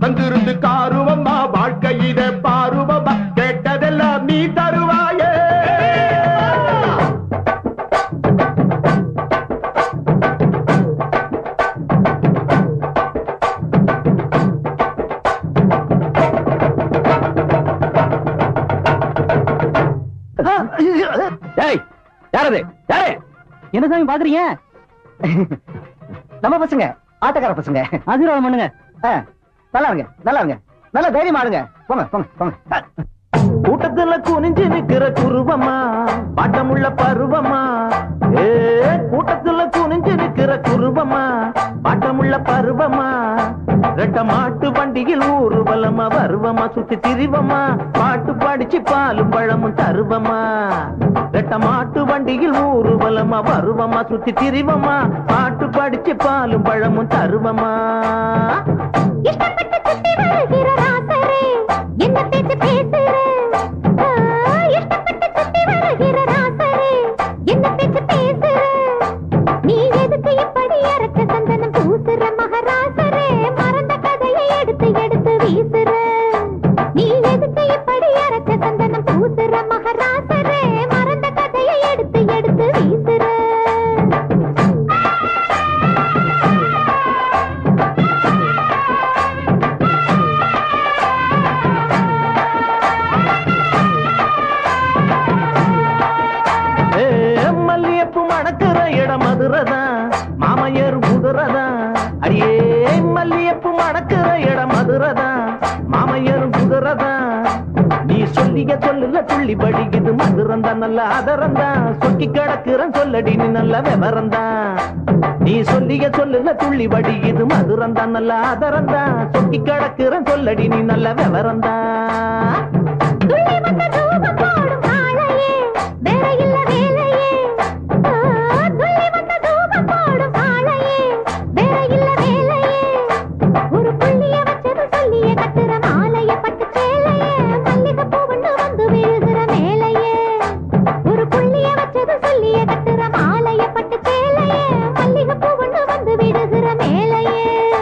தந்திருந்து காருவம்மா வாழ்க்கை இத பாருவம்மா கேட்டதெல்லாம் நீ தருவாயே டேய் யாரது யாரு என்ன சாமி பாக்குறீங்க நம்ம பசங்க ஆட்டக்கார பசங்க ஆசீர்வாதம் பண்ணுங்க ஆ, நல்லா இருங்க நல்லா இருங்க நல்லா தைரியமா ஆடுங்க போங்க போங்க போங்க கூட்டத்துல குனிஞ்சு நிக்கிற குருவமா பாட்டமுள்ள பருவமா ஏ கூட்டத்துல குனிஞ்சு நிக்கிற குருவமா பாட்டமுள்ள பருவமா ரெட்ட மாட்டு வண்டியில் ஊர்வலமா வருவமா சுத்தி திரிவமா பாட்டு படிச்சு பாலும் பழமும் தருவமா ரெட்ட மாட்டு வண்டியில் ஊர்வலமா வருவமா சுத்தி திரிவமா பாட்டு படிச்சு பாலும் பழமும் தருவமா இஷ்டப்பட்டு சுத்தி வருகிற ராசரே என்ன பேச்சு பேசுற ஆ, இஷ்டப்பட்டு சுத்தி வருகிற ராசரே என்ன பேச்சு பேசுற நீ எதுக்கு இப்படி அரக்க சந்தனம் பூசுற மகராசரே மறந்த கதையை எடுத்து எடுத்து வீசுற நீ எதுக்கு இப்படி அரக்க சந்தனம் பூசுற மகராசரே மறந்த கதையை எடுத்து எடுத்து வீசுற ஏ, மல்லியப்பு மணக்கிற இடம் மதுரதான் மாமையர் குதிரதான் அடியே மல்லியப்பு மணக்கிற இடம் மதுரதான் மாமையர் குதிரதான் நீ சொல்லிய சொல்லுல துள்ளி படிக்குது மதுரந்தா நல்ல அதரந்தான் சொக்கி கிடக்குறன் சொல்லடி நீ நல்ல விவரந்தான் நீ சொல்லிய சொல்லுல துள்ளி படிக்குது மதுரந்தா நல்ல அதரந்தான் சொக்கி கிடக்குறன் சொல்லடி நீ நல்ல விவரந்தான் துள்ளி வந்த தூபம் போடும் ஆளையே வேற இல்ல வேலையே ஆ, துள்ளி வந்த தூபம் போடும் ஆளையே வேற இல்ல வேலையே ஒரு புள்ளிய வச்சது சொல்லிய கட்டுற மாலைய பட்டு சேலையே மல்லிகை பூவண்டு வந்து விழுகிற மேலையே ஒரு புள்ளிய வச்சது சொல்லிய கட்டுற மாலைய பட்டு சேலையே மல்லிகை பூவண்டு வந்து விழுகிற மேலையே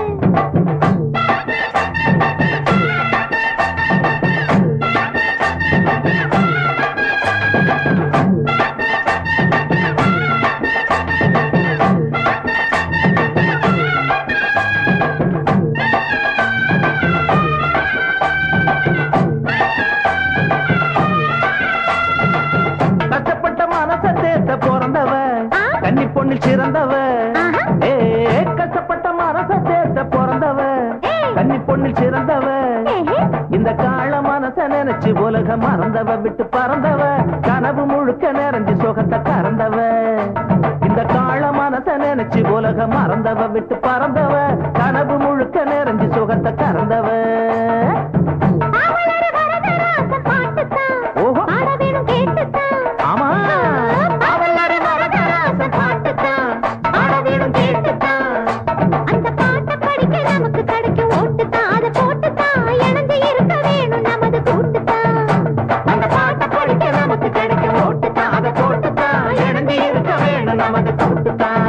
கஷ்டப்பட்ட மனச தேத்த பிறந்தவ ஆ? கன்னி பொண்ணில் சிறந்தவ ஆஹா. ஏ கஷ்டப்பட்ட மனச தேத்த பிறந்தவ ஏய். கன்னி பொண்ணில் சிறந்தவ ஏஹே. இந்த கால மனச நினைச்சு உலக மறந்தவ விட்டு பறந்தவ கனவு முழுக்க நிறைஞ்சு சுகத்தை கறந்தவ இந்த கால மனச நினைச்சு உலக மறந்தவ விட்டு பறந்தவ கனவு முழுக்க நிறைஞ்சு சுகத்தை கறந்தவ பாவலர் வரதராசன் பாட்டுத்தான். ஓஹோ. பாட வேணும் கேட்டுத்தான். ஆமா பாவலர் வரதராசன் பாட்டுத்தான். பாட வேணும் கேட்டுத்தான். அந்த பாட்டை படிக்க நமக்கு கிடைக்கும் ஓட்டுத்தான். அதை போட்டுத்தான். இணைஞ்சு இருக்க வேணும் நமது கூட்டுத்தான். அந்த பாட்டை படிக்க நமக்கு கிடைக்கும் ஓட்டுத்தான் அதை போட்டுத்தான் இணைஞ்சு இருக்க வேணும் நமது கூட்டுத்தான்